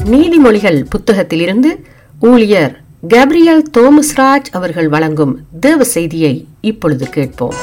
நீதிமொழிகள் புத்தகத்திலிருந்து ஊழியர் கேப்ரியல் தோமஸ்ராஜ் அவர்கள் வழங்கும் தேவ செய்தியை இப்பொழுது கேட்போம்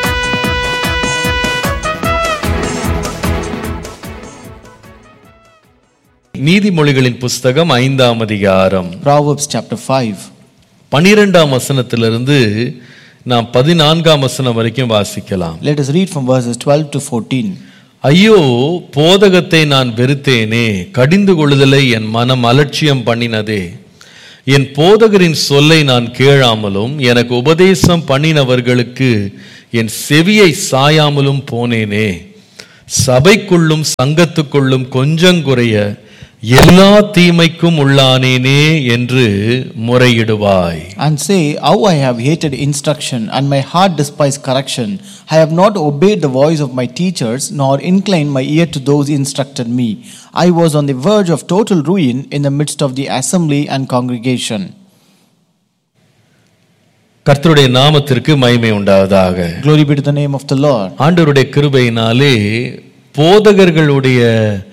நீதிமொழிகளின் புஸ்தகம் ஐந்தாம் அதிகாரம் Proverbs chapter 5. பனிரெண்டாம் வசனத்திலிருந்து நாம் பதினான்காம் வசனம் வரைக்கும் வாசிக்கலாம் Let us read from verses 12 to 14. ஐயோ போதகத்தை நான் வெறுத்தேனே கடிந்து கொள்ளுதலை என் மனம் அலட்சியம் பண்ணினதே என் போதகரின் சொல்லை நான் கேளாமலும் எனக்கு உபதேசம் பண்ணினவர்களுக்கு என் செவியை சாயாமலும் போனேனே சபைக்குள்ளும் சங்கத்துக்குள்ளும் கொஞ்சங்குறைய எல்லா தீமைக்கும் உள்ளானேனே என்று முறையிடுவாய் And say, How I have hated instruction, and my heart despised correction. I have not obeyed the voice of my teachers, nor inclined my ear to those who instructed me. I was on the verge of total ruin in the midst of the assembly and congregation. கர்த்தருடைய நாமத்திற்கு மகிமை உண்டாவதாக Glory be to the name of the Lord. ஆண்டவருடைய கிருபையினாலே போதகர்களுடைய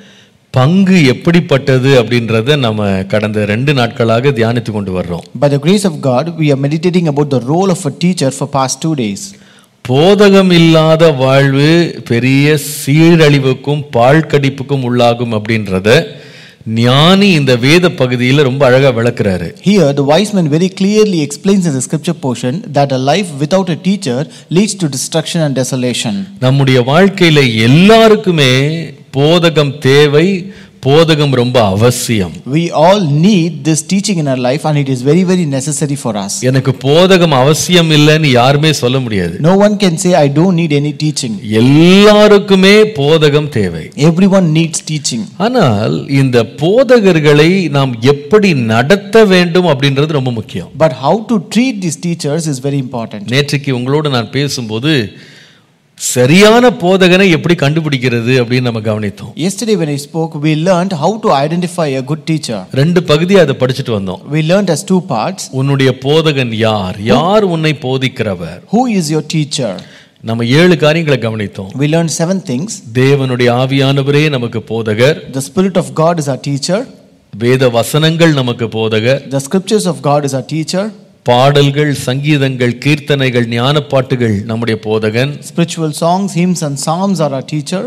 பங்கு எப்படிப்பட்டது அப்படின்றத நம்ம கடந்த ரெண்டு நாட்களாக தியானித்து கொண்டு வர்றோம் By the grace of God, we are meditating about the role of a teacher for past two days. போதகம் இல்லாத வாழ்வு பெரிய சீரழிவுக்கும் பாழ்கடிப்புக்கும் உள்ளாகும் அப்படின்றத ஞானி இந்த வேத பகுதியில் ரொம்ப அழகா விளக்குறாரு Here, the wise man very clearly explains in the scripture portion that a life without a teacher leads to destruction and desolation. நம்முடைய வாழ்க்கையில எல்லாருக்குமே போதகம் தேவை போதகம் ரொம்ப அவசியம் We all need this teaching in our life, and it is very, very necessary for us. எனக்கு போதகம் அவசியம் இல்லைன்னு யாருமே சொல்ல முடியாது No one can say, I don't need any teaching. எல்லாருக்குமே போதகம் தேவை Everyone needs teaching. ஆனால் இந்த போதகர்களை நாம் எப்படி நடத்த வேண்டும் அப்படின்றது ரொம்ப முக்கியம் But how to treat these teachers is very important. நேற்றைக்கு உங்களோடு நான் பேசும்போது சரியான போதகனை எப்படி கண்டுபிடிக்கிறது அப்படின்னு நம்ம கவனித்தோம் Yesterday, when I spoke, we learned how to identify a good teacher. ரெண்டு பகுதியை அதை படிச்சுட்டு வந்தோம் We learned as two parts உன்னுடைய போதகன் யார் யார் உன்னை போதிக்கிறவர் who is your teacher. நம்ம ஏழு காரியங்களை கவனித்தோம் We learned seven things. தேவனுடைய ஆவியானவரே நமக்கு போதகர் The Spirit of God is our teacher, வேத வசனங்கள் நமக்கு போதகர் the Scriptures of God is our teacher, பாடல்கள் சங்கீதங்கள் கீர்த்தனைகள் ஞானப்பாட்டுகள் நம்முடைய போதகன் spiritual songs, hymns, and psalms are our teacher.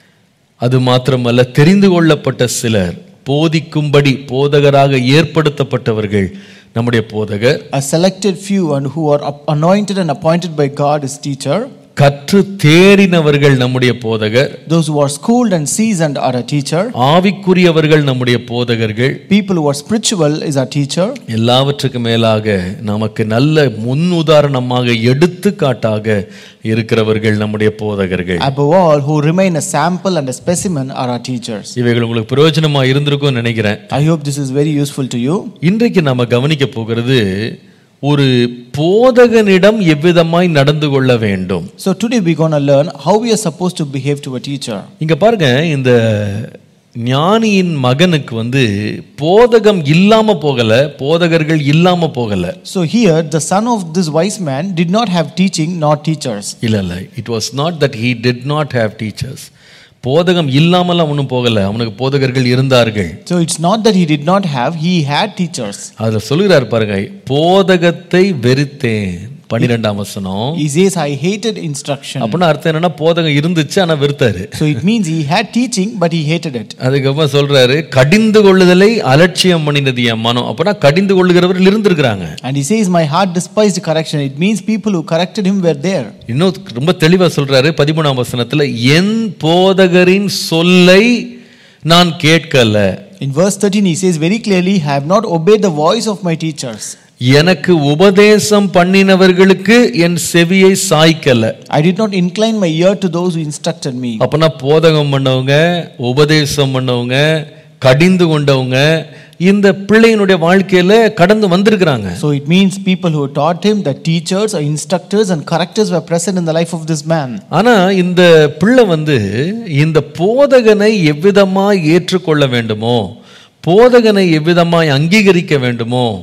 அது மாத்திரமல்ல தெரிந்து கொள்ளப்பட்ட சிலர் போதிக்கும்படி போதகராக ஏற்படுத்தப்பட்டவர்கள் நம்முடைய போதகர் A selected few and who are up- anointed and appointed by God is teacher. கற்று தேறினவர்கள் நம்முடைய போதகர் Those who are schooled and seasoned are a teacher. ஆவிக்குரியவர்கள் நம்முடைய போதகர்கள் People who are spiritual is our teacher. எல்லாவற்றுக்கும் மேலாக நமக்கு நல்ல முன் உதாரணமாக எடுத்துக்காட்டாக இருக்கிறவர்கள் நம்முடைய போதகர்கள் Above all, who remain a sample and a specimen are our teachers. இவைகள் உங்களுக்கு பிரயோஜனமா இருந்திருக்கும்னு நினைக்கிறேன் I hope this is very useful to you. இன்றைக்கு நம்ம கவனிக்க போகிறது ஒரு போதகனிடம் எவ்விதமாய் நடந்து கொள்ள வேண்டும் So today we're going to learn how we are supposed to behave to a teacher. இங்க பாருங்க இந்த ஞானியின் மகனுக்கு வந்து போதகம் இல்லாம போகல போதகர்கள் இல்லாம போகல So here, the son of this wise man did not have teaching nor teachers. இல்ல இல்ல it was not that he did not have teachers போதகம் இல்லாமலாம் ஒன்றும் போகல அவனுக்கு போதகர்கள் இருந்தார்கள் So it's not that he did not have, he had teachers. அதுல சொல்லுகிறார் பாருங்க போதகத்தை வெறுத்தேன் பன்னிரெண்டாம் வசனம் He says, I hated instruction. அப்படின்னா அர்த்தம் என்னன்னா போதகம் இருந்துச்சு ஆனா வெறுத்தாரு So it means he had teaching, but he hated it. அதுக்கப்புறம் சொல்றாரு கடிந்து கொள்ளுதலை அலட்சியம் பண்ணினது என் மனம் அப்படின்னா கடிந்து கொள்ளுகிறவர்கள் இருந்திருக்கிறாங்க And he says, My heart despised correction. It means people who corrected him were there. இன்னும் ரொம்ப தெளிவா சொல்றாரு பதிமூணாம் வசனத்துல என் போதகரின் சொல்லை நான் கேட்கல In verse 13, he says very clearly, I have not obeyed the voice of my teachers. எனக்கு உபதேசம் பண்ணினவர்களுக்கு என் செவியை சாய்க்கல I did not incline my ear to those who instructed me. அப்பனா போதகம் பண்ணவங்க உபதேசம் பண்ணவங்க கடிந்து கொண்டவங்க இந்த பிள்ளையினுடைய வாழ்க்கையில கடந்து வந்திருக்கிறாங்க So it means people who taught him, the teachers or instructors and correctors were present in the life of this man. ஆனா இந்த பிள்ளை வந்து இந்த போதகனை எவ்விதமாய் ஏற்றுக்கொள்ள வேண்டுமோ போதகனை எவ்விதமாய் அங்கீகரிக்க வேண்டுமோ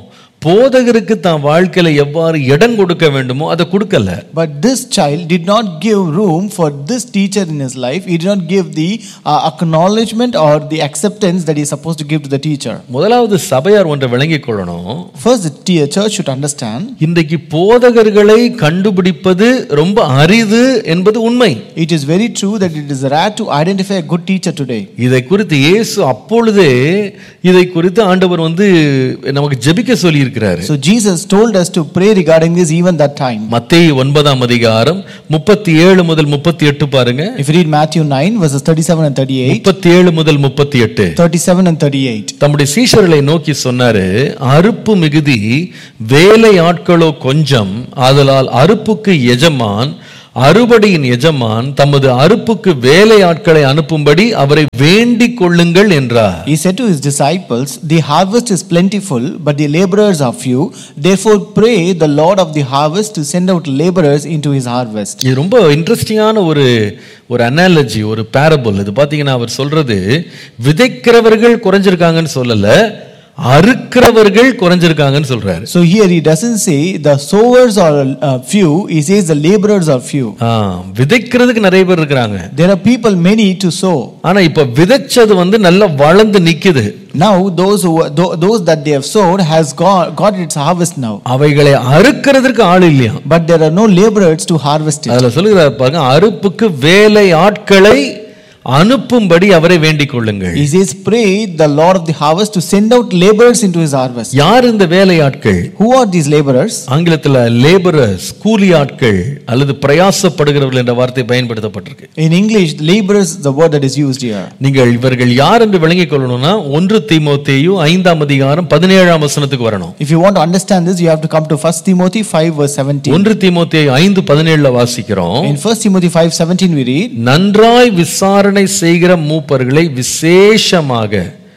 போதகருக்கு தான் வாழ்க்கையில எவ்வாறு இடம் கொடுக்க வேண்டுமோ அதை கொடுக்கல But this child did not give room for this teacher in his life. He did not give the uh, acknowledgement or the acceptance that he is supposed to give to the teacher. முதலாவது சபையார் ஒன்றை விளங்கிக் கொள்ளணும் First, the te- church should understand இன்றைக்கு போதகர்களை கண்டுபிடிப்பது ரொம்ப அரிது என்பது உண்மை it is very true that it is rare to identify a good teacher today. இதை குறித்து இயேசு அப்பொழுதே இதை குறித்து ஆண்டவர் வந்து நமக்கு ஜெபிக்க சொல்லி இருக்கிறாரு So, Jesus told us to pray regarding this even that time. மத்தேயு ஒன்பதாம் அதிகாரம் முப்பத்தி ஏழு முதல் முப்பத்தி எட்டு பாருங்க If you read Matthew 9, verses 37 and 38, முப்பத்தி ஏழு முதல் முப்பத்தி எட்டு 37 and 38. தம்முடைய சீஷர்களை நோக்கி சொன்னாரு அறுப்பு மிகுதி வேலை ஆட்களோ கொஞ்சம் ஆதலால் அறுப்புக்கு எஜமான் அறுபடியின் எஜமான் தமது அறுப்புக்கு வேலை ஆட்களை அனுப்பும்படி அவரை வேண்டிக் கொள்ளுங்கள் என்றார் He said to his disciples, The harvest is plentiful, but the laborers are few. Therefore, pray the Lord of the harvest to send out laborers into his harvest. இது ரொம்ப இன்ட்ரெஸ்டிங்கான ஒரு ஒரு அனாலஜி ஒரு பேரபிள் இது பார்த்தீங்கன்னா அவர் சொல்றது விதைக்கிறவர்கள் குறைஞ்சிருக்காங்கன்னு சொல்லல அறுக்கிறவர்கள் குறைஞ்சிருக்காங்கன்னு சொல்றாரு So, here he doesn't say the sowers are uh, few, he says the laborers are few. ஆ, விதைக்கிறதுக்கு நிறைய பேர் இருக்கிறாங்க There are people many to sow. ஆனா இப்ப விதைச்சது வந்து நல்லா வளர்ந்து நிக்குது Now, those who tho- those that they have sowed has got, got its harvest now. அவைகளை அறுக்கிறதுக்கு ஆள் இல்லையா But there are no laborers to harvest it. அதுல சொல்லுகிறார் பாருங்க அறுப்புக்கு வேலை ஆட்களை அனுப்பும்படி அவரை வேண்டிக் கொள்ளுங்கள் He says, Pray the Lord of the harvest to send out laborers into his harvest. யார் இந்த வேலை ஆட்கள் Who are these laborers? ஆங்கிலத்துல லேபரர்ஸ் கூலி ஆட்கள் அல்லது பிரயாசப்படுகிறவர்கள் என்ற வார்த்தை பயன்படுத்தப்பட்டிருக்கு In English, laborers is the word that is used here. நீங்கள் இவர்கள் யார் என்று விளங்கிக் கொள்ளணும்னா ஒன்று தீமோத்தேயு ஐந்தாம் அதிகாரம் பதினேழாம் வசனத்துக்கு வரணும் If you want to understand this, you have to come to 1 Timothy 5, verse 17. ஒன்று தீமோத்தேயு ஐந்து பதினேழுல வாசிக்கிறோம் In 1 Timothy 5, 17, we read, நன்றாய் விசாரணை செய்கிற மூப்பர்களை விசேஷமாக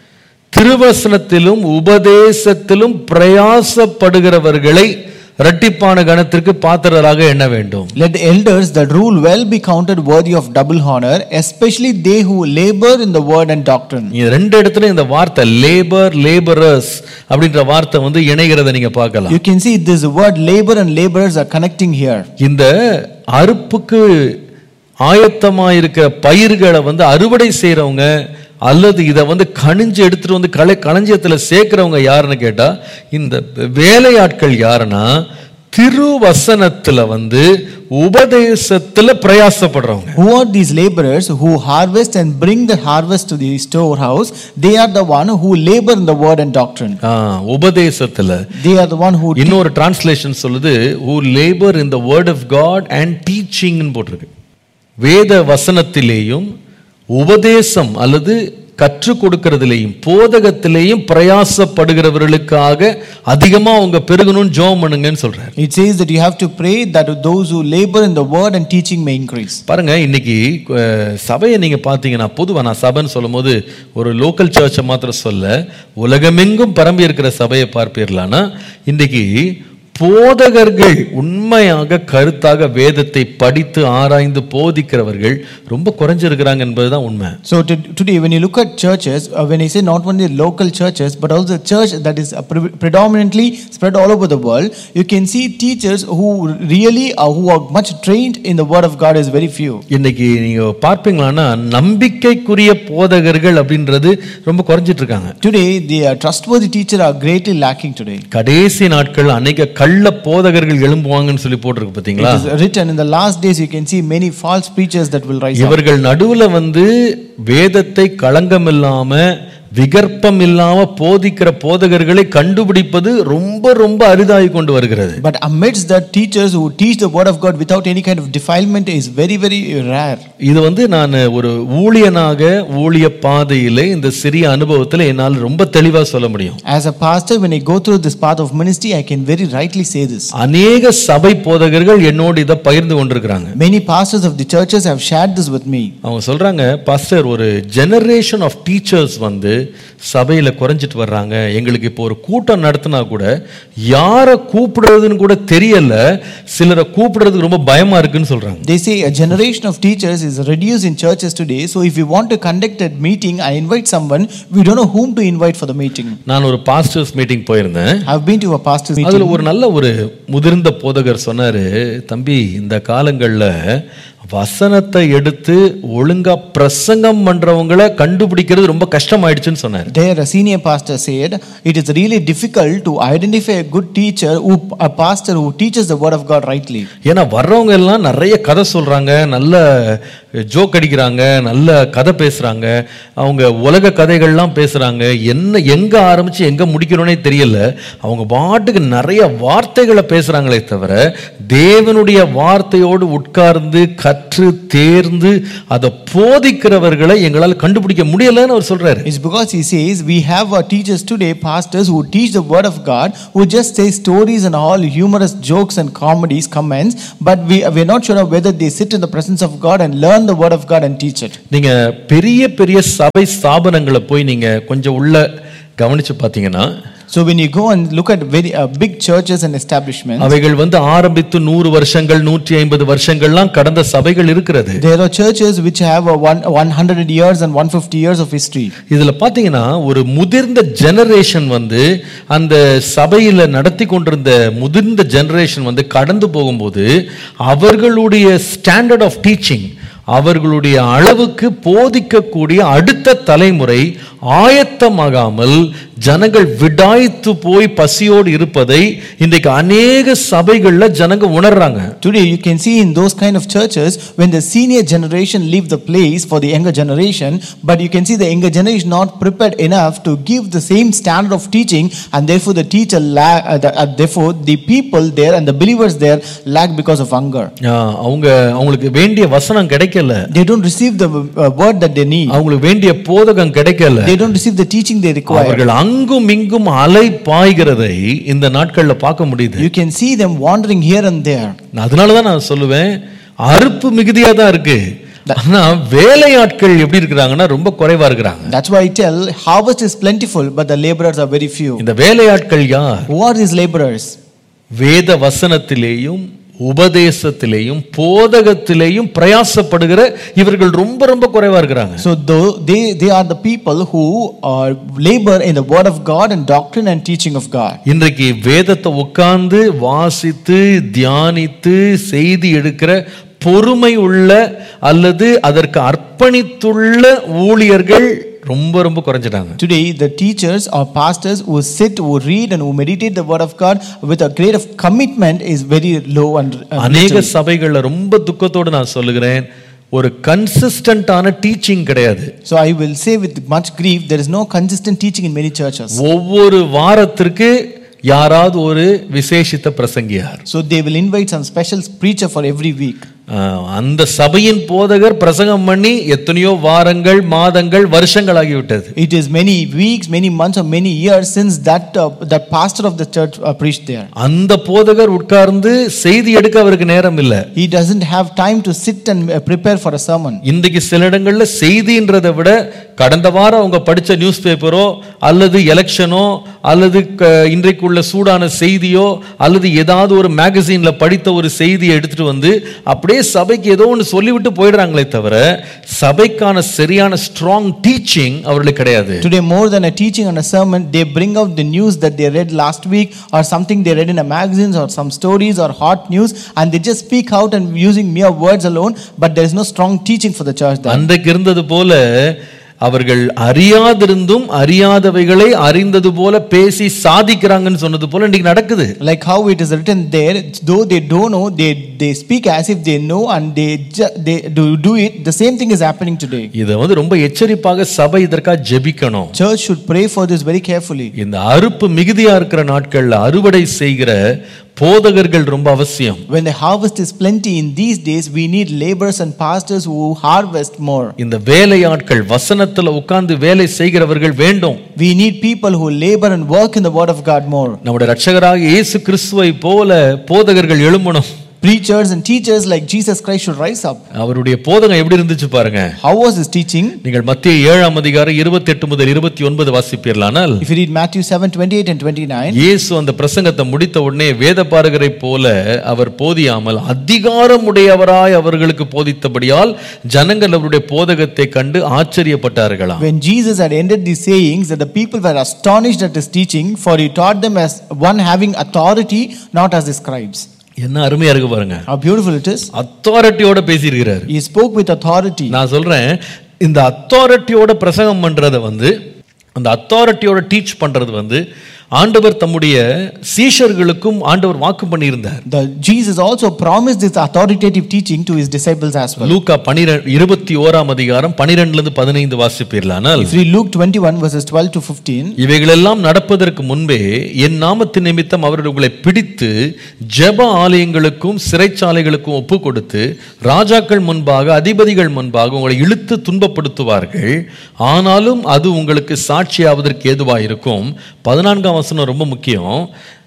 திருவசனத்திலும் உபதேசத்திலும் பிரயாசப்படுகிறவர்களை இரட்டிப்பான கணத்திற்கு பாத்திரராக எண்ண வேண்டும் Let the elders that rule well be counted worthy of double honor, especially they who labor in the word and doctrine. இது ரெண்டு இடத்துல இந்த வார்த்தை லேபர் லேபரர்ஸ் அப்படின்ற வார்த்தை வந்து இணைகிறத நீங்க பார்க்கலாம் You can see this word labor and laborers are connecting here. இந்த அறுப்புக்கு ஆயத்தமாயிருக்கிற பயிர்களை வந்து அறுவடை செய்றவங்க அல்லது இதை வந்து கணிஞ்சு எடுத்துட்டு வந்து களை களஞ்சியத்துல சேர்க்கிறவங்க யாருன்னு கேட்டா இந்த வேலையாட்கள் யாருன்னா திருவசனத்துல வந்து உபதேசத்துல பிரயாசப்படுறவங்க Who are these laborers who harvest and bring the harvest to the storehouse? They are the one who labor in the word and doctrine. ஆ, உபதேசத்துல They are the one who இன்னொரு டிரான்ஸ்லேஷன் சொல்லுது who labor in the word of God and teaching போட்டிருக்கு வேத வசனத்திலேயும் உபதேசம் அல்லது கற்றுக் கொடுக்கறதிலேயும் போதகத்திலேயும் பிரயாசப்படுகிறவர்களுக்காக அதிகமா அவங்க பெருகணும்னு ஜோம் பண்ணுங்கன்னு சொல்றாரு It says that you have to pray that those who labor in the word and teaching may increase. பாருங்க இன்னைக்கு அஹ், சபையை நீங்க பார்த்தீங்கன்னா பொதுவா நான் சபைன்னு சொல்லும்போது ஒரு லோக்கல் சர்ச்சை மாத்திரம் சொல்ல உலகமெங்கும் பரம்பி இருக்கிற சபையை பார்ப்பீர்களானா இன்னைக்கு போதகர்கள் உண்மையாக கருத்தாக வேதத்தை படித்து ஆராய்ந்து போதிக்கிறவர்கள் ரொம்ப குறைஞ்சிருக்கிறாங்க என்பதுதான் உண்மை So to, today, when you look at churches, uh, when I say not only local churches, but also the church that is uh, pre- predominantly spread all over the world, you can see teachers who really are, who are much trained in the word of God is very few. இன்னைக்கு நீங்க பார்ப்பீங்களான்னா நம்பிக்கைக்குரிய போதகர்கள் அப்படின்றது ரொம்ப குறைஞ்சிட்டு இருக்காங்க Today, the uh, trustworthy teachers are greatly lacking today. கடைசி நாட்கள் அநேக கள்ள போதகர்கள் எழும்புவாங்கன்னு சொல்லி போட்டிருக்கு It பாத்தீங்களா is written in the last days, you can see many false preachers that will rise up. இவர்கள் நடுவுல வந்து வேதத்தை களங்கமில்லாம விகற்பம் இல்லாம போதிக்கிற போதகர்களை கண்டுபிடிப்பது ரொம்ப ரொம்ப அரிதாகி கொண்டு வருகிறது But amidst the teachers who teach the word of God without any kind of defilement is very, very rare. இது வந்து நான் ஒரு ஊழியனாக ஊழிய பாதையிலே இந்த சிறிய அனுபவத்துல என்னால் ரொம்ப தெளிவா சொல்ல முடியும் As a pastor, when I go through this path of ministry, I can very rightly say this. அநேக சபை போதகர்கள் என்னோடு இதை பகிர்ந்து கொண்டிருக்கிறாங்க Many pastors of the churches have shared this with me. அவங்க சொல்றாங்க பாஸ்டர் ஒரு ஜெனரேஷன் ஆஃப் டீச்சர்ஸ் வந்து சபையில குறைஞ்சிட்டு வர்றாங்க எங்களுக்கு இப்போ ஒரு கூட்டம் நடத்தினா கூட யாரை கூப்பிடுறதுன்னு கூட தெரியல சிலரை கூப்பிடுறதுக்கு ரொம்ப பயமா இருக்குன்னு சொல்றாங்க They say a generation of teachers is reduced in churches today. So if we want to conduct a meeting, I invite someone, we don't know whom to invite for the meeting. நான் ஒரு pastors meeting போயிருந்தேன் I've been to a pastor's அதுல meeting. ஒரு நல்ல ஒரு முதிர்ந்த போதகர் சொன்னாரு தம்பி இந்த காலங்கள்ல வசனத்தை எடுத்து ஒழுங்கா பிரசங்கம் பண்றவங்கள கண்டுபிடிக்கிறது ரொம்ப கஷ்டமாயிடுச்சுன்னு சொன்னாரு There, a senior pastor said, It is really difficult to identify a good teacher, who, a pastor who teaches the word of God rightly. ஏன்னா வர்றவங்க எல்லாம் நிறைய கதை சொல்றாங்க நல்ல ஜோக் அடிக்கிறாங்க நல்ல கதை பேசுறாங்க அவங்க உலக கதைகள்லாம் பேசுறாங்க என்ன எங்க ஆரம்பிச்சு எங்க முடிக்கணும்னே தெரியல அவங்க பாட்டுக்கு நிறைய வார்த்தைகளை பேசுறாங்களே தவிர தேவனுடைய வார்த்தையோடு உட்கார்ந்து கற்று தேர்ந்து அதை போதிக்கிறவர்களை எங்களால் கண்டுபிடிக்க முடியலன்னு அவர் சொல்றாரு It's because he says, We have our teachers today, pastors who teach the word of God, who just say stories and all humorous jokes and comedies, comments, but we, we're not sure of whether they sit in the presence of God and learn the word of God and teach it. நீங்க பெரிய பெரிய சபை ஸ்தாபனங்களை போய் நீங்க கொஞ்சம் உள்ள கவனிச்சு பார்த்தீங்கன்னா So when you go and look at very uh, big churches and establishments, அவைகள் வந்து ஆரம்பித்து நூறு வருஷங்கள் நூற்றி ஐம்பது வருஷங்கள்லாம் கடந்த சபைகள் இருக்கிறது there are churches which have a one, 100 years and 150 years of history. இதுல பாத்தீங்கன்னா ஒரு முதிர்ந்த ஜெனரேஷன் வந்து அந்த சபையில நடத்தி கொண்டிருந்த முதிர்ந்த ஜெனரேஷன் வந்து கடந்து போகும்போது அவர்களுடைய ஸ்டாண்டர்ட் ஆஃப் டீச்சிங் அவர்களுடைய அளவுக்கு போதிக்கக்கூடிய அடுத்த தலைமுறை ஆயத்தமாகாமல் ஜனங்கள் விடாய்த்து போய் பசியோடு இருப்பதை இன்றைக்கு அநேக சபைகள்ல ஜனங்க உணர்றாங்க Today, you can see in those kind of churches when the senior generation leave the place for the younger generation, but you can see the younger generation not prepared enough to give the same standard of teaching, and therefore the teacher lag, uh, the, uh, therefore the people there and the believers there lag because of hunger. ஆ, அவங்க அவங்களுக்கு வேண்டிய வசனம் கிடைக்கல They don't receive the uh, word that they need. அவங்களுக்கு வேண்டிய போதகம் கிடைக்கல They don't receive the teaching they require. அவர்கள் அங்கும் இங்கும் அலை பாய்கிறதை இந்த நாட்கள்ல பார்க்க முடியுது You can see them wandering here and there. அதனாலதான் நான் சொல்லுவேன் அறுப்பு மிகுதியா தான் இருக்கு ஆனா வேலையாட்கள் எப்படி இருக்கிறாங்கன்னா ரொம்ப குறைவா இருக்கிறாங்க That's why I tell harvest is plentiful, but the laborers are very few. இந்த வேலையாட்கள் யார் Who are these laborers? வேத வசனத்திலேயும் உபதேசத்திலேயும் போதகத்திலேயும் பிரயாசப்படுகிற இவர்கள் ரொம்ப ரொம்ப குறைவா இருக்கிறாங்க So though they, they are the people who uh, labor in the word of God and doctrine and teaching of God. இன்றைக்கு வேதத்தை உட்கார்ந்து வாசித்து தியானித்து செய்தி எடுக்கிற பொறுமை உள்ள அல்லது அதற்கு அர்ப்பணித்துள்ள ஊழியர்கள் ரொம்ப ரொம்ப குறைஞ்சிட்டாங்க Today, the teachers or pastors who sit, who read, and who meditate the word of God with a great of commitment is very low and uh, அநேக little. சபைகள்ல ரொம்ப துக்கத்தோடு நான் சொல்லுகிறேன் ஒரு கன்சிஸ்டன்டான டீச்சிங் கிடையாது So I will say with much grief, there is no consistent teaching in many churches. ஒவ்வொரு வாரத்திற்கு யாராவது ஒரு விசேஷித்த பிரசங்கியார் So they will invite some special preacher for every week. ஆஹ், அந்த சபையின் போதகர் பிரசங்கம் பண்ணி எத்தனையோ வாரங்கள் மாதங்கள் வருஷங்கள் ஆகிவிட்டது It is many weeks, many months, or many years since that uh, that pastor of the church uh, preached there. அந்த போதகர் உட்கார்ந்து செய்தி எடுக்க அவருக்கு நேரம் இல்லை He doesn't have time to sit and uh, prepare for a sermon. இன்றைக்கு சில இடங்கள்ல செய்தின்றதை விட கடந்த வாரம் அவங்க படிச்ச நியூஸ் பேப்பரோ அல்லது எலெக்ஷனோ அல்லது க- இன்றைக்குள்ள சூடான செய்தியோ அல்லது ஏதாவது ஒரு மேகசின்ல படித்த ஒரு செய்தியை எடுத்துட்டு வந்து அப்படியே சபைக்கு ஏதோ ஒன்று சொல்லிவிட்டு போயிடுறாங்களே தவிர சபைக்கான சரியான ஸ்ட்ராங் டீச்சிங் அவர்களுக்கு கிடையாது Today, more than a teaching on a sermon, they bring out the news that they read last week or something they read in a magazines or some stories or hot news, and they just speak out and using mere words alone, but there is no strong teaching for the church there. அன்றைக்கு இருந்தது போல அவர்கள் அறியாதிருந்தும் அறியாதவைகளை அறிந்தது போல பேசி சாதிக்கிறாங்கன்னு சொன்னது போல இன்னைக்கு நடக்குது Like how it is written there, though they don't know, they, they speak as if they know and they, ju- they do, do it. The same thing is happening today. இதை வந்து ரொம்ப எச்சரிப்பாக சபை இதற்காக ஜெபிக்கணும் Church should pray for this very carefully. இந்த அறுப்பு மிகுதியா இருக்கிற நாட்கள்ல அறுவடை செய்கிற போதகர்கள் ரொம்ப அவசியம் When the harvest is plenty in these days, we need laborers and pastors who harvest more. இந்த வேலையாட்கள் வசனத்துல உட்கார்ந்து வேலை செய்கிறவர்கள் வேண்டும் We need people who labor and work in the word of God more. நம்முடைய ரட்சகராக இயேசு கிறிஸ்துவை போல போதகர்கள் எழும்பணும் Preachers and teachers like Jesus Christ should rise up. அவருடைய போதகம் எப்படி இருந்துச்சு பாருங்க How was his teaching? நீங்கள் மத்திய ஏழாம் அதிகாரம் இருபத்தி எட்டு முதல் இருபத்தி ஒன்பது வாசிப்பீர்களானால் If you read Matthew 7 28 and 29, இயேசு அந்த பிரசங்கத்தை முடித்த உடனே வேத பாரகரை போல அவர் போதியாமல் அதிகாரமுடையவராய் அவர்களுக்கு போதித்தபடியால் ஜனங்கள் அவருடைய போதகத்தை கண்டு ஆச்சரியப்பட்டார்களாம் when Jesus had ended these sayings, that the people were astonished at his teaching, for he taught them as one having authority, not as the scribes. என்ன அருமையா இருக்கு பாருங்க How beautiful it is. அத்தாரிட்டியோட பேசியிருக்கிறார் He spoke with authority. நான் சொல்றேன் இந்த அத்தாரிட்டியோட பிரசங்கம் பண்றத வந்து அந்த அத்தாரிட்டியோட டீச் பண்றது வந்து ஆண்டவர் தம்முடைய சீஷர்களுக்கும் ஆண்டவர் வாக்கு பண்ணியிருந்தார் The Jesus also promised this authoritative teaching to his disciples as well. லூக்கா பனிரெண்டு இருபத்தி ஓராம் அதிகாரம் பனிரெண்டுல இருந்து பதினைந்து வாசிப்பீர்களானால் If you read Luke 21 verses 12 to 15, இவைகளெல்லாம் நடப்பதற்கு முன்பே என் நாமத்தின் நிமித்தம் அவர்கள் உங்களை பிடித்து ஜெப ஆலயங்களுக்கும் சிறைச்சாலைகளுக்கும் ஒப்பு கொடுத்து ராஜாக்கள் முன்பாக அதிபதிகள் முன்பாக உங்களை இழுத்து துன்பப்படுத்துவார்கள் ஆனாலும் அது உங்களுக்கு சாட்சியாவதற்கு ஏதுவாக இருக்கும் பதினான்காம் வசனம் ரொம்ப முக்கியம்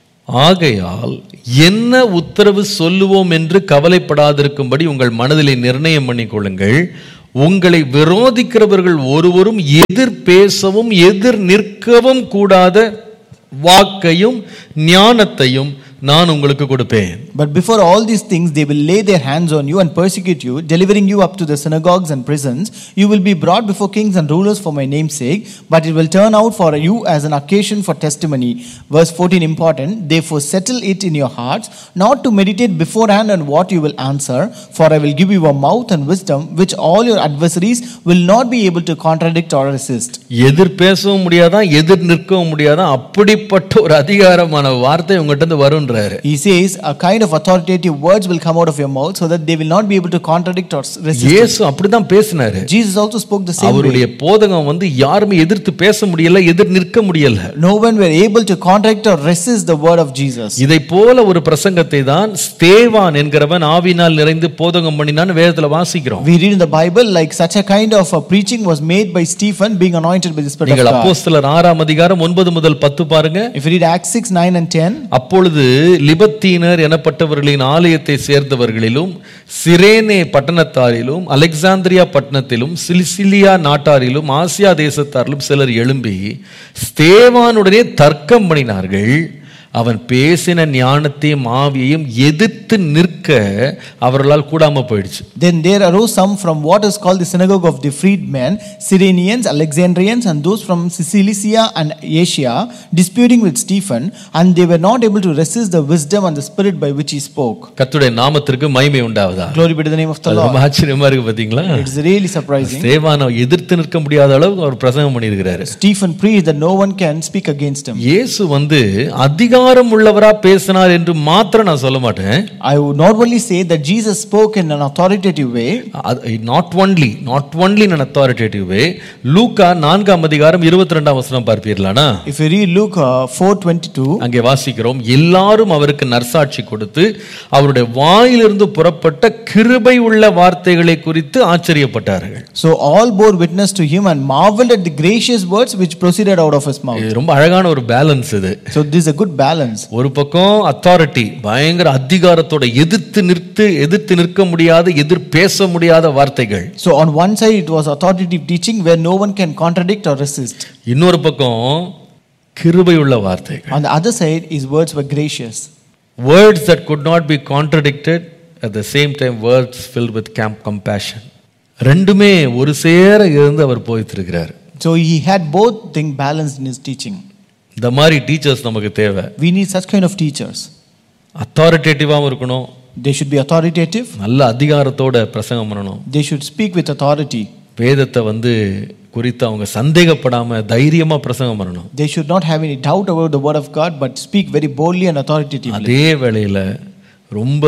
ஆகையால் என்ன உத்தரவு சொல்லுவோம் என்று கவலைப்படாதிருக்கும்படி உங்கள் மனதிலே நிர்ணயம் பண்ணிக்கொள்ளுங்கள் உங்களை விரோதிக்கிறவர்கள் ஒருவரும் எதிர் பேசவும் எதிர் நிற்கவும் கூடாத வாக்கையும் ஞானத்தையும் நான் உங்களுக்கு கொடுப்பேன் but before all these things, they will lay their hands on you and persecute you, delivering you up to the synagogues and prisons. You will be brought before kings and rulers for my name's sake, but it will turn out for you as an occasion for testimony. Verse 14 important. Therefore, settle it in your hearts, not to meditate beforehand on what you will answer, for I will give you a mouth and wisdom, which all your adversaries will not be able to contradict or resist. எதிர் பேசவும் முடியாதான் எதிர் நிற்கவும் முடியாதான் அப்படிப்பட்ட ஒரு அதிகாரமான வார்த்தை உங்ககிட்ட இருந்து வருன்றாரு He says, a kind of authoritative words will come out of your mouth so that they will not be able to contradict or resist. இயேசு அப்படிதான் பேசினாரு Jesus also spoke the same way. அவருடைய போதகம் வந்து யாருமே எதிர்த்து பேச முடியல எதிர் நிற்க முடியல No one were able to contradict or resist the word of Jesus. இதை போல ஒரு பிரசங்கத்தை தான் ஸ்தேவான் என்கிறவன் ஆவினால் நிறைந்து போதகம் பண்ணினான்னு வேதத்துல வாசிக்கிறோம் We read in the Bible like such a kind of a preaching was made by Stephen being anointed by the Spirit of நீங்கள் God. அப்போஸ்தலர் ஆறாம் அதிகாரம் ஒன்பது முதல் பத்து பாருங்க If you read Acts 6, 9 and 10, அப்பொழுது லிபத்தீனர் எனப்பட்டவர்களின் ஆலயத்தை சேர்ந்தவர்களிலும் சிரேனே பட்டணத்தாரிலும் அலெக்சாந்திரியா பட்டணத்திலும் சிலிசிலியா நாட்டாரிலும் ஆசியா தேசத்தாரிலும் சிலர் எழும்பி ஸ்தேவானுடனே தர்க்கம் பண்ணினார்கள் அவன் பேசின ஞானத்தையும் ஆவியையும் எதிர்த்து நிற்க அவர்களால் கூடாம போயிடுச்சு then there arose some from what is called the synagogue of the freedmen, Cyrenians, Alexandrians, and those from Cilicia and Asia, disputing with Stephen, and they were not able to resist the wisdom and the spirit by which he spoke. கர்த்தருடைய நாமத்திற்கு மகிமை உண்டாவதா Glory be to the name of the அது Lord. ரொம்ப ஆச்சரியமா இருக்கு பாத்தீங்களா It's really surprising. ஸ்தேவானை எதிர்த்து நிற்க முடியாத அளவுக்கு அவர் பிரசங்கம் பண்ணியிருக்கிறாரு Stephen preached that no one can speak against him. இயேசு வந்து அதிகாரம் உள்ளவரா பேசினார் என்று மாத்திரம் நான் சொல்ல மாட்டேன் I would not only say that Jesus spoke in an authoritative way, not only not only in authoritative way லூக்கா நான்காம் அதிகாரம் இருபத்தி ரெண்டாம் வசனம் பார்ப்பீர்களானா if you read Luke uh, 4:22, அங்கே வாசிக்கிறோம் எல்லாரும் அவருக்கு நற்சாட்சி கொடுத்து அவருடைய வாயிலிருந்து புறப்பட்ட கிருபை உள்ள வார்த்தைகளை குறித்து ஆச்சரியப்பட்டார்கள் so all bore witness to him and marveled at the gracious words which proceeded out of his mouth. இது ரொம்ப அழகான ஒரு பேலன்ஸ் இது So this is a good balance. ஒரு பக்கம் அத்தாரிட்டி பயங்கர அதிகாரத்தோட எதிர்த்து நிறுத்து எதிர்த்து நிற்க முடியாத எதிர் பேச முடியாத வார்த்தைகள் So on one side it was authoritative teaching where no one can contradict or resist. இன்னொரு பக்கம் கிருபையுள்ள வார்த்தைகள் On the other side his words were gracious. Words that could not be contradicted at the same time words filled with camp compassion ரெண்டுமே ஒரு சேர இருந்து அவர் போயிட்டு இருக்கிறார் So he had both things balanced in his teaching. இந்த மாதிரி teachers நமக்கு தேவை We need such kind of teachers. அத்தாரிட்டேட்டிவாகவும் இருக்கணும் They should be authoritative. நல்ல அதிகாரத்தோட பிரசங்கம் பண்ணணும் They should speak with authority. வேதத்தை வந்து குறித்து அவங்க சந்தேகப்படாம தைரியமா பிரசங்கம் பண்ணணும் They should not have any doubt about the word of God, but speak very boldly and authoritatively. அதே வேளையில ரொம்ப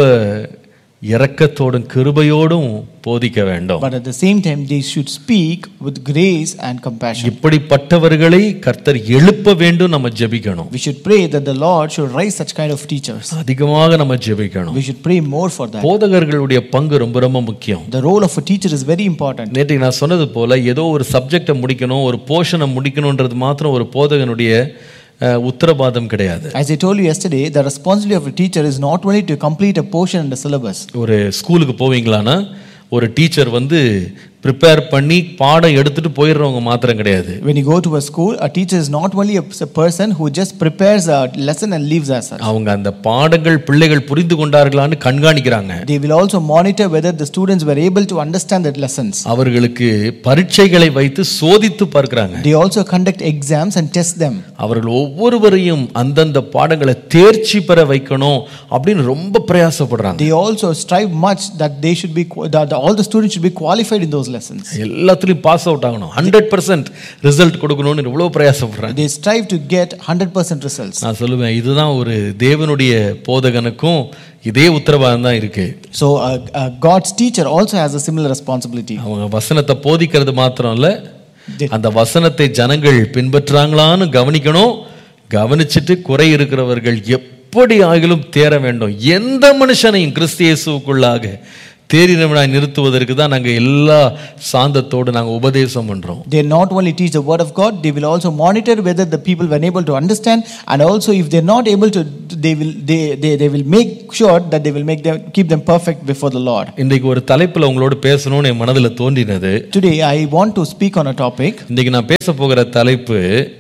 இரக்கத்தோடும் கிருபையோடும் போதிக்க வேண்டும் But at the same time, they should speak with grace and compassion. இப்படிப்பட்டவர்களை கர்த்தர் எழுப்ப வேண்டும் நம்ம ஜெபிக்கணும் We should pray that the Lord should raise such kind of teachers. அதிகமாக நம்ம ஜெபிக்கணும் We should pray more for that. போதகர்களுடைய பங்கு ரொம்ப ரொம்ப முக்கியம் The role of a teacher is very important. நேற்றைக்கு நான் சொன்னது போல ஏதோ ஒரு சப்ஜெக்டை முடிக்கணும் ஒரு போர்ஷனை முடிக்கணுன்றது மாத்திரம் ஒரு போதகனுடைய அஹ், உத்தரவாதம் கிடையாது As I told you yesterday, the responsibility of a teacher is not only to complete a portion in the syllabus. ஒரு ஸ்கூலுக்கு போவீங்களான்னா ஒரு டீச்சர் வந்து ப்ரிப்பேர் பண்ணி பாடம் எடுத்துட்டு போயிடுறவங்க மாத்திரம் கிடையாது When you go to a school, a teacher is not only a, a person who just prepares a lesson and leaves as such. அவங்க அந்த பாடங்கள் பிள்ளைகள் புரிந்து கொண்டார்களான்னு கண்காணிக்கிறாங்க They will also monitor whether the students were able to understand the lessons. அவர்களுக்கு பரீட்சைகளை வைத்து சோதித்து பார்க்கறாங்க They also conduct exams and test them. அவர்கள் ஒவ்வொருவரையும் அந்தந்த பாடங்களை தேர்ச்சி பெற வைக்கணும் அப்படின்னு ரொம்ப பிரயாசப்படுறாங்க They also strive much that they should be qu- that all the students should be qualified in those lessons. எல்லாத்துலயும் பாஸ் அவுட் ஆகணும் ஹண்ட்ரட் பர்சன்ட் ரிசல்ட் கொடுக்கணும்னு எவ்வளவு பிரயாசப்படுறாங்க They strive to get 100% results. நான் சொல்லுவேன் இதுதான் ஒரு தேவனுடைய போதகனுக்கும் இதே உத்தரவாதம் தான் இருக்கு So uh, uh, God's teacher also has a similar responsibility. அவங்க வசனத்தை போதிக்கிறது மாத்திரம் இல்ல அந்த வசனத்தை ஜனங்கள் பின்பற்றாங்களான்னு கவனிக்கணும் கவனிச்சுட்டு குறை இருக்கிறவர்கள் எப்படி ஆகிலும் தேர வேண்டும் எந்த மனுஷனையும் கிறிஸ்து இயேசுவுக்குள்ளாக தேறினவனாய் நிறுத்துவதற்கு தான் நாங்க எல்லா சாந்தத்தோடு நாங்க உபதேசம் பண்றோம் They not only teach the word of God, they will also monitor whether the people were able to understand, and also if they're not able to, they will they, they, they will make sure that they will make them keep them perfect before the Lord. இன்றைக்கு ஒரு தலைப்புல உங்களோட பேசணும்னு என் மனதில் தோன்றினது Today I want to speak on a topic. இன்னைக்கு நான் பேச போகிற தலைப்பு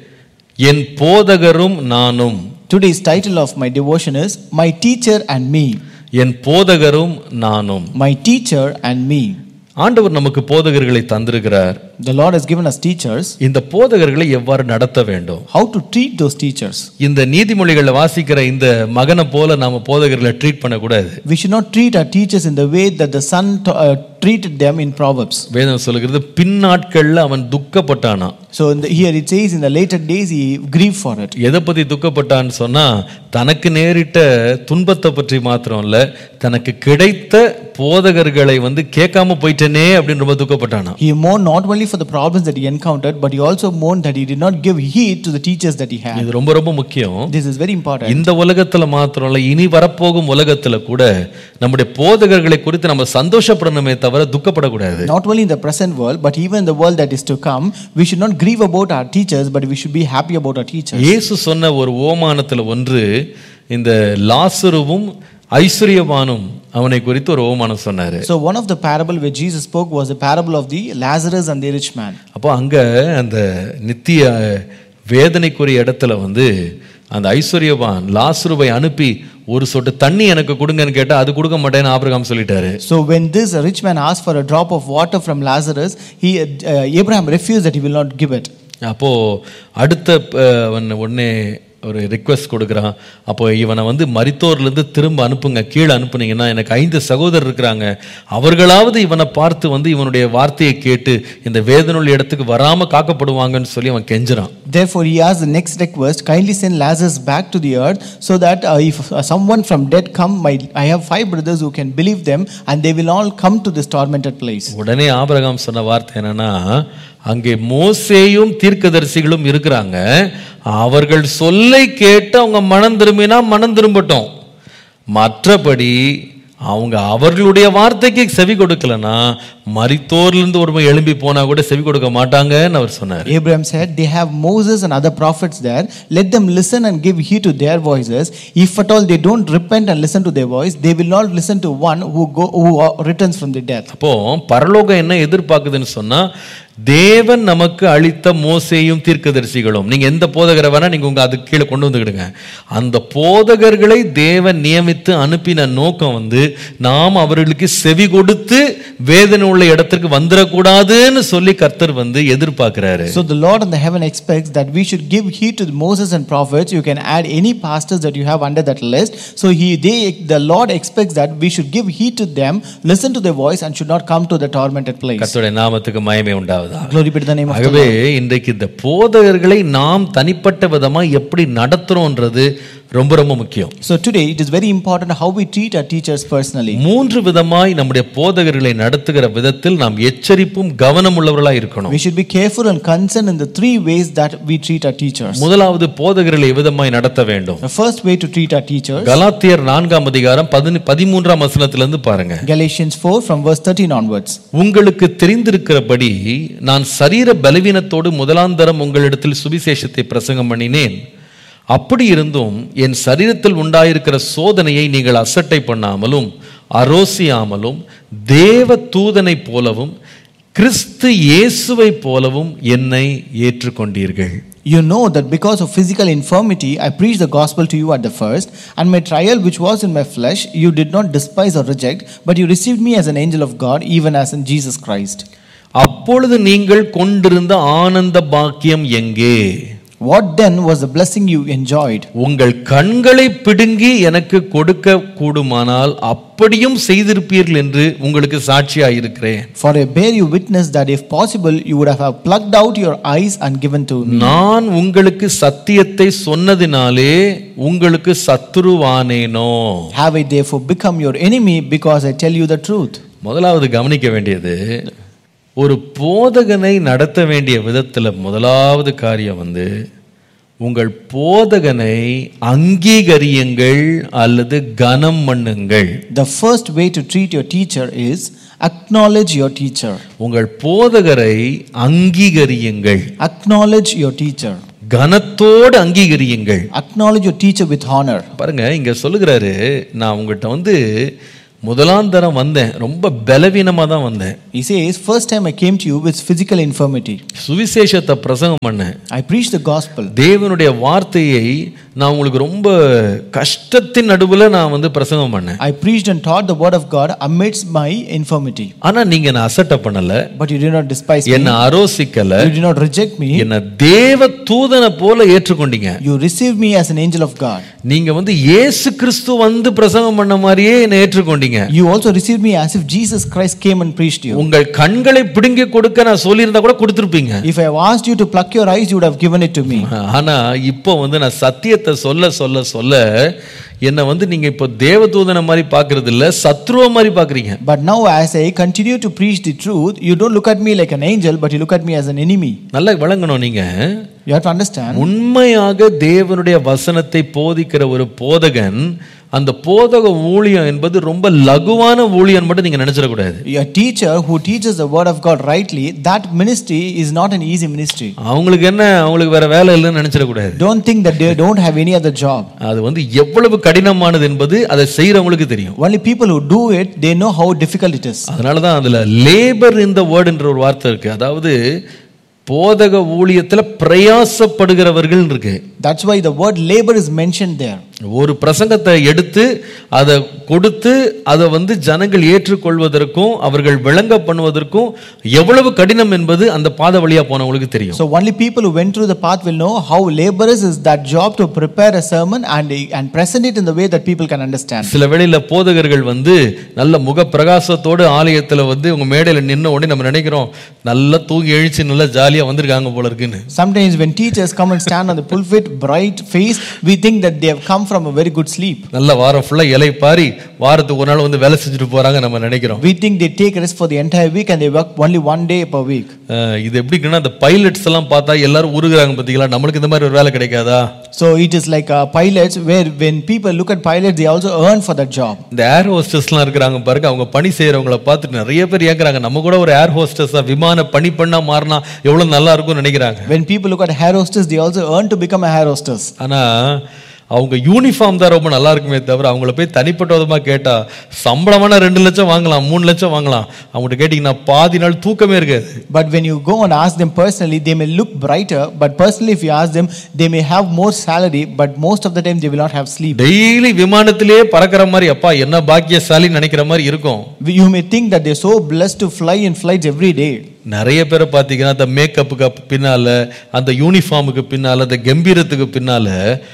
என் போதகரும் நானும் Today's title of my devotion is My Teacher and Me. என் போதகரும் நானும் My Teacher and Me. ஆண்டவர் நமக்கு போதகர்களை தந்திருக்கிறார் The Lord has given us teachers. இந்த போதகர்களை எவ்வாறு நடத்த வேண்டும் How to treat those teachers? இந்த நீதிமொழிகளில் வாசிக்கிற இந்த மகனை போல நாம போதகர்களை ட்ரீட் பண்ணக்கூடாது We should not treat our teachers in the way that the son t- uh, treated them in Proverbs. வேதம் சொல்லுகிறது பின்னாட்கள்ல அவன் துக்கப்பட்டானா So in the, here it says, in the later days he grieved for it. எதை பத்தி துக்கப்பட்டான்னு சொன்னா தனக்கு நேரிட்ட துன்பத்தை பற்றி மாத்திரம் இல்ல தனக்கு கிடைத்த போதகர்களை வந்து கேட்காம போயிட்டேனே அப்படின்னு ரொம்ப துக்கப்பட்டானா He mourned not only for the problems that he encountered, but he also mourned that he did not give heed to the teachers that he had. இது ரொம்ப ரொம்ப முக்கியம் This is very important. இந்த உலகத்துல மாத்திரம் இல்ல இனி வரப்போகும் உலகத்துல கூட நம்முடைய போதகர்களை குறித்து நம்ம சந்தோஷப்படணுமே தவிர துக்கப்படக்கூடாது Not only in the present world, but even in the world that is to come, we should not grieve about our teachers, but we should be happy about our teachers. இயேசு சொன்ன ஒரு ஓமானத்துல ஒன்று இந்த லாசருவும் ஐஸ்வர்யவானும் அவனை குறித்து ஒரு ஓமானம் சொன்னாரு So one of the parable where Jesus spoke was the parable of the Lazarus and the rich man. அப்போ அங்க அந்த நித்திய வேதனைக்குரிய இடத்துல வந்து அந்த ஐஸ்வர்யவான் லாசருவை அனுப்பி ஒரு சொட்டு தண்ணி எனக்கு கொடுங்கன்னு கேட்டா அது கொடுக்க மாட்டேன்னு ஆபிரகாம் சொல்லிட்டாரு So when this rich man asked for a drop of water from Lazarus, he uh, Abraham refused that he will not give it. அப்போ அடுத்த அஹ், அவன் உடனே ஒரு ரிக்வெஸ்ட் கொடுக்குறான் அப்போ இவனை வந்து மரித்தோர்லேருந்து திரும்ப அனுப்புங்க கீழே அனுப்புனீங்கன்னா எனக்கு ஐந்து சகோதரர் இருக்கிறாங்க அவர்களாவது இவனை பார்த்து வந்து இவனுடைய வார்த்தையை கேட்டு இந்த வேதனுள்ள இடத்துக்கு வராம காக்கப்படுவாங்கன்னு சொல்லி அவன் கெஞ்சுறான் Therefore, he asked the next request: kindly send Lazarus back to the earth, so that uh, if uh, someone from dead come, my, I have five brothers who can believe them, and they will all come to this tormented place. உடனே ஆபிரகாம் சொன்ன வார்த்தை என்னன்னா அங்கே மோசேயும் தீர்க்கதரிசிகளும் இருக்கிறாங்க அவர்கள் சொல்லை கேட்டு அவங்க மனம் திரும்பினா மனம் திரும்பட்டும் மற்றபடி அவங்க அவர்களுடைய வார்த்தைக்கு செவி கொடுக்கலனா மரித்தோர்லேருந்து ஒருமை எழும்பி போனா கூட செவி கொடுக்க மாட்டாங்கன்னு அவர் சொன்னார் Abraham said, They have Moses and other prophets there. Let them listen and give heed to their voices. If at all they don't repent and listen to their voice, they will not listen to one who go who uh, returns from the death. அப்போ பரலோகம் என்ன எதிர்பார்க்குதுன்னு சொன்னா தேவன் நமக்கு அளித்த மோசேயும் தீர்க்கதரிசிகளும் நீங்க எந்த போதகரை வேணா நீங்க உங்க அதுக்கு கீழே கொண்டு வந்துக்கிடுங்க அந்த போதகர்களை தேவன் நியமித்து அனுப்பின நோக்கம் வந்து நாம் அவர்களுக்கு செவி கொடுத்து வேதனை உள்ள இடத்திற்கு வந்துடக்கூடாதுன்னு சொல்லி கர்த்தர் வந்து எதிர்பார்க்கிறாரு So the Lord in the heaven expects that we should give heed to Moses and prophets. You can add any pastors that you have under that list. So he they the Lord expects that we should give heed to them, listen to their voice, and should not come to the tormented place. கர்த்தருடைய நாமத்துக்கு மயமே உண்டாவதா Glory be to the name of the ஆகவே இன்றைக்கு இந்த போதகர்களை நாம் தனிப்பட்ட விதமா எப்படி நடத்துறோன்றது ரொம்ப ரொம்ப முக்கியம் So today it is very important how we treat our teachers personally. மூன்று விதமாய் நம்முடைய போதகர்களை நடத்துகிற விதத்தில் நாம் எச்சரிப்பும் கவனம் உள்ளவர்களாய் இருக்கணும் We should be careful and concerned in the three ways that we treat our teachers. முதலாவது போதகர்களை எவ்விதமாய் நடத்த வேண்டும் The first way to treat our teachers, கலாத்தியர் நான்காம் அதிகாரம் பதினி பதிமூன்றாம் வசனத்திலிருந்து பாருங்க Galatians 4 from verse 13 onwards. உங்களுக்கு தெரிந்திருக்கிறபடி நான் சரீர பலவீனத்தோடு முதலாந்தரம் உங்களிடத்தில் சுவிசேஷத்தை பிரசங்கம் பண்ணினேன் அப்படி இருந்தும் என் சரீரத்தில் உண்டாயிருக்கிற சோதனையை நீங்கள் அசட்டை பண்ணாமலும் அரோசியாமலும் தேவ தூதனைப் போலவும் கிறிஸ்து இயேசுவைப் போலவும் என்னை ஏற்றுக்கொண்டீர்கள் You know that because of physical infirmity, I preached the gospel to you at the first, and my trial which was in my flesh, you did not despise or reject, but you received me as an angel of God, even as in Jesus Christ. அப்பொழுது நீங்கள் கொண்டிருந்த ஆனந்த பாக்கியம் எங்கே What then was the blessing you enjoyed? உங்கள் கண்களை பிடுங்கி எனக்கு கொடுக்க கூடுமானால் அப்படியும் செய்திருப்பீர்கள் என்று உங்களுக்கு சாட்சியாயிருக்கிறேன் For I bear you witness that if possible, you would have plucked out your eyes and given to me. நான் உங்களுக்கு சத்தியத்தை சொன்னதினாலே உங்களுக்கு சத்துருவானேனோ Have I therefore become your enemy because I tell you the truth? முதலாவது கவனிக்க வேண்டியது ஒரு போதகனை நடத்த வேண்டிய விதத்தில் முதலாவது காரியம் வந்து உங்கள் போதகனை அங்கீகரியுங்கள் அல்லது கனம் பண்ணுங்கள் The first way to treat your teacher is acknowledge your teacher. உங்கள் போதகரை அங்கீகரியுங்கள் Acknowledge your teacher. கனத்தோடு அங்கீகரியுங்கள் Acknowledge your teacher with honor. பாருங்க இங்க சொல்லுகிறாரு நான் உங்ககிட்ட வந்து முதலாம் தரம் வந்தேன் ரொம்ப பலவீனமா தான் வந்தேன் He says, First time I came to you with physical infirmity. சுவிசேஷத்தை பிரசங்கம் பண்ணேன் I preached the gospel. தேவனுடைய வார்த்தையை நான் உங்களுக்கு ரொம்ப கஷ்டத்தின் நடுவுல நான் வந்து பிரசங்கம் பண்ணேன் I preached and taught the word of God amidst my infirmity. ஆனா நீங்க என்ன அசட்டை பண்ணல But you did not despise me. என்ன அரோசிக்கல You did not reject me. என்ன தேவ தூதனை போல ஏற்றுக்கொண்டீங்க You received me as an angel of God. நீங்க வந்து இயேசு கிறிஸ்து வந்து பிரசங்கம் பண்ண மாதிரியே என்னை ஏற்றுக்கொண்டீங்க You also received me as if Jesus Christ came and preached you. உங்கள் கண்களை பிடுங்கி கொடுக்க நான் சொல்லியிருந்தா கூட கொடுத்துருப்பீங்க If I have asked you to pluck your eyes, you would have given it to me. ஆனா இப்போ வந்து நான் சத்தியத்தை சொல்ல சொல்ல சொல்ல என்னை வந்து நீங்க இப்போ தேவதூதனை மாதிரி பார்க்கிறது இல்ல சத்ருவ மாதிரி பார்க்கறீங்க But now, as I continue to preach the truth, you don't look at me like an angel, but you look at me as an enemy. நல்லா விளங்கணும் நீங்க You have to understand. உண்மையாக தேவனுடைய வசனத்தை போதிக்கிற ஒரு போதகன் அந்த போதக ஊழியம் என்பது ரொம்ப லகுவான ஊழியம் மட்டும் நீங்க நினைச்சிடக்கூடாது A teacher who teaches the word of God rightly, that ministry is not an easy ministry. அவங்களுக்கு என்ன அவங்களுக்கு வேற வேலை இல்லைன்னு நினைச்சிடக்கூடாது Don't think that they don't have any other job. அது வந்து எவ்வளவு கடினமானது என்பது அதை செய்யறவங்களுக்கு தெரியும் Only people who do it, they know how difficult it is. அதனால தான் அதில் லேபர் இந்த வேர்டுன்ற ஒரு வார்த்தை இருக்கு அதாவது போதக ஊழியத்தில் பிரயாசப்படுகிறவர்கள் இருக்கு That's why the word labor is mentioned there. ஒரு பிரசங்கத்தை எடுத்து அதை கொடுத்து அதை வந்து ஜனங்கள் ஏற்றுக்கொள்வதற்கும் அவர்கள் விளங்க பண்ணுவதற்கும் எவ்வளவு கடினம் என்பது அந்த பாத வழியா போனவங்களுக்கு தெரியும் So only people who went through the path will know how laborious is that job to prepare a sermon and, and present it in the way that people can understand. சில வேளையில போதகர்கள் வந்து நல்ல முக பிரகாசத்தோடு ஆலயத்துல வந்து உங்க மேடையில நின்ன உடனே நம்ம நினைக்கிறோம் நல்லா தூங்கி எழுச்சி நல்லா ஜாலியா வந்திருக்காங்க போல இருக்குன்னு Sometimes when teachers come and stand on the pulpit, bright face, we think that they have come from a very good sleep. நல்ல வாரம் ஃபுல்லா இலை பாரி வாரத்துக்கு ஒரு நாள் வந்து வேலை செஞ்சுட்டு போறாங்க நம்ம நினைக்கிறோம் We think they take rest for the entire week and they work only one day per week. அஹ் இது எப்படின்னா அந்த பைலட்ஸ் எல்லாம் பார்த்தா எல்லாரும் உருகுறாங்க பார்த்தீங்களா நம்மளுக்கு இந்த மாதிரி ஒரு வேலை கிடைக்காதா So it is like uh, pilots, where when people look at pilots, they also earn for that job. இந்த ஏர் ஹோஸ்டஸ்லாம் இருக்கிறாங்க பாருங்க அவங்க பணி செய்யறவங்கள பார்த்துட்டு நிறைய பேர் ஏங்குறாங்க நம்ம கூட ஒரு ஏர் ஹோஸ்டஸா விமான பணி பண்ணா மாறினா எவ்வளவு நல்லா இருக்கும்னு நினைக்கிறாங்க When people look at air hostess, they also earn to become a air hostess. ஆனா அவங்க யூனிஃபார்ம் தான் ரொம்ப நல்லா இருக்குமே தவிர அவங்கள போய் தனிப்பட்ட விதமா கேட்டா சம்பளமான ரெண்டு லட்சம் வாங்கலாம் மூணு லட்சம் வாங்கலாம் அவங்ககிட்ட கேட்டிங்கன்னா பாதி நாள் தூக்கமே இருக்காது But when you go and ask them personally, they may look brighter. But personally, if you ask them, they may have more salary, but most of the time they will not have sleep. Daily விமானத்திலேயே பறக்கிற மாதிரி அப்பா என்ன பாக்கியசாலின்னு நினைக்கிற மாதிரி இருக்கும் You may think that they're so blessed to fly in flights every day. நிறைய பேரை பார்த்தீங்கன்னா அந்த மேக்கப்புக்கு பின்னால அந்த யூனிஃபார்முக்கு பின்னால அந்த கம்பீரத்துக்கு பின்னால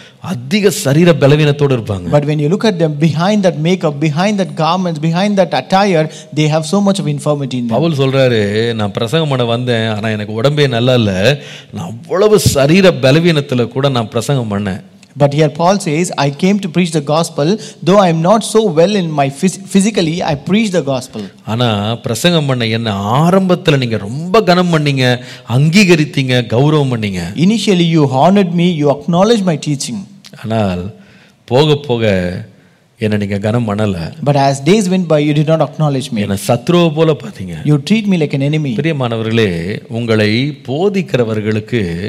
அதிக சரீர பலவீனத்தோடு இருப்பாங்க But when you look at them behind that makeup, behind that garments, behind that attire, they have so much of infirmity in them. Pavul சொல்றாரு நான் பிரசங்கம் பண்ண வந்தேன் ஆனா எனக்கு உடம்பே நல்லா இல்ல நான் அவ்வளவு சரீர பலவீனத்துல கூட நான் பிரசங்கம் பண்ணேன் But here Paul says, I came to preach the gospel, though I am not so well in my phys- physically, I preach the gospel. ஆனா பிரசங்கம் பண்ண என்ன ஆரம்பத்துல நீங்க ரொம்ப கனம் பண்ணீங்க அங்கீகரித்தீங்க கௌரவம் பண்ணீங்க Initially, you honored me, you acknowledged my teaching. ஆனால் போக போக என்னை நீங்க கனம் பண்ணல But as days went by, you did not acknowledge me. என்னை சத்ருவை போல பார்த்தீங்க You treat me like an enemy. பிரியமானவர்களே உங்களை போதிக்கிறவர்களுக்கு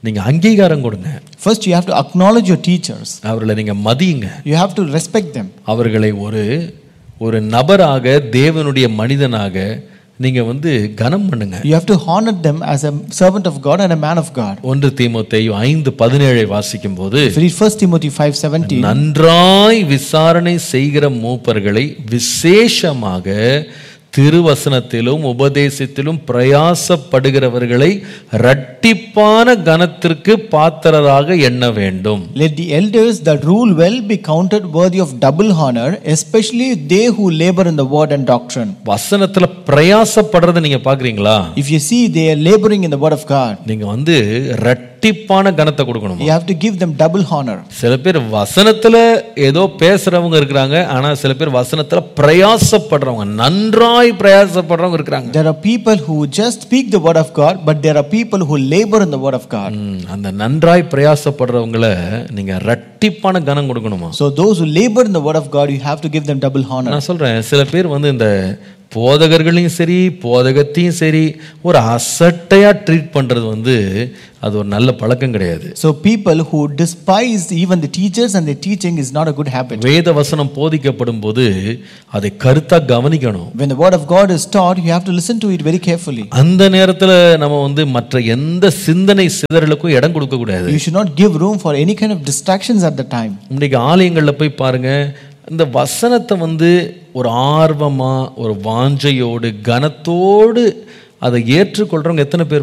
நீங்க அங்கீகாரம் கொடுங்க First, you have to acknowledge your teachers. அவர்களை நீங்க மதியுங்க You have to respect them. அவர்களை ஒரு ஒரு நபராக தேவனுடைய மனிதனாக நீங்க வந்து கனம் பண்ணுங்க You have to honor them as a servant of God and a man of God. ஒன்று தீமோத்தேயு ஐந்து பதினேழை வாசிக்கும் போது If you read 1 Timothy 5:17, நன்றாய் விசாரணை செய்கிற மூப்பர்களை விசேஷமாக திருவசனத்திலும் உபதேசத்திலும் பிரயாசப்படுகிறவர்களை இரட்டிப்பான கனத்திற்கு பாத்திரராக எண்ண வேண்டும் let the elders that rule well be counted worthy of double honor, especially they who labor in the word and doctrine. வசனத்துல பிரயாசப்படுறத நீங்க பாக்குறீங்களா If you see they are laboring in the word of God, நீங்க வந்து இரட்டிப்பான கனத்தை கொடுக்கணும் you have to give them double honor. சில பேர் வசனத்துல ஏதோ பேசுறவங்க இருக்கிறாங்க ஆனா சில பேர் வசனத்துல பிரயாசப்படுறவங்க நன்றாய் பிரயாசப்படுறவங்க இருக்கிறாங்க There are people who just speak the word of God, but there are people who labor in the word of God. ம், அந்த நன்றாய் பிரயாசப்படுறவங்கள நீங்க இரட்டிப்பான கனம் கொடுக்கணுமா So those who labor in the word of God, you have to give them double honor. நான் சொல்றேன் சில பேர் வந்து இந்த போதகர்களையும் சரி போதகத்தையும் சரி ஒரு அசட்டையா ட்ரீட் பண்றது வந்து அது ஒரு நல்ல பழக்கம் கிடையாது So people who despise even the teachers and the teaching is not a good habit. வேத வசனம் போதிக்கப்படும் போது அதை கருத்தா கவனிக்கணும் When the word of God is taught, you have to listen to it very carefully. அந்த நேரத்துல நம்ம வந்து மற்ற எந்த சிந்தனை சிதறலுக்கும் இடம் கொடுக்க கூடாது You should not give room for any kind of distractions at the time. இன்னைக்கு ஆலயங்கள்ல போய் பாருங்க இந்த வசனத்தை வந்து ஒரு ஆர்வமா ஒரு வாஞ்சையோடு கனத்தோடு அதை ஏற்றுக்கொள்றவங்க எத்தனை பேர்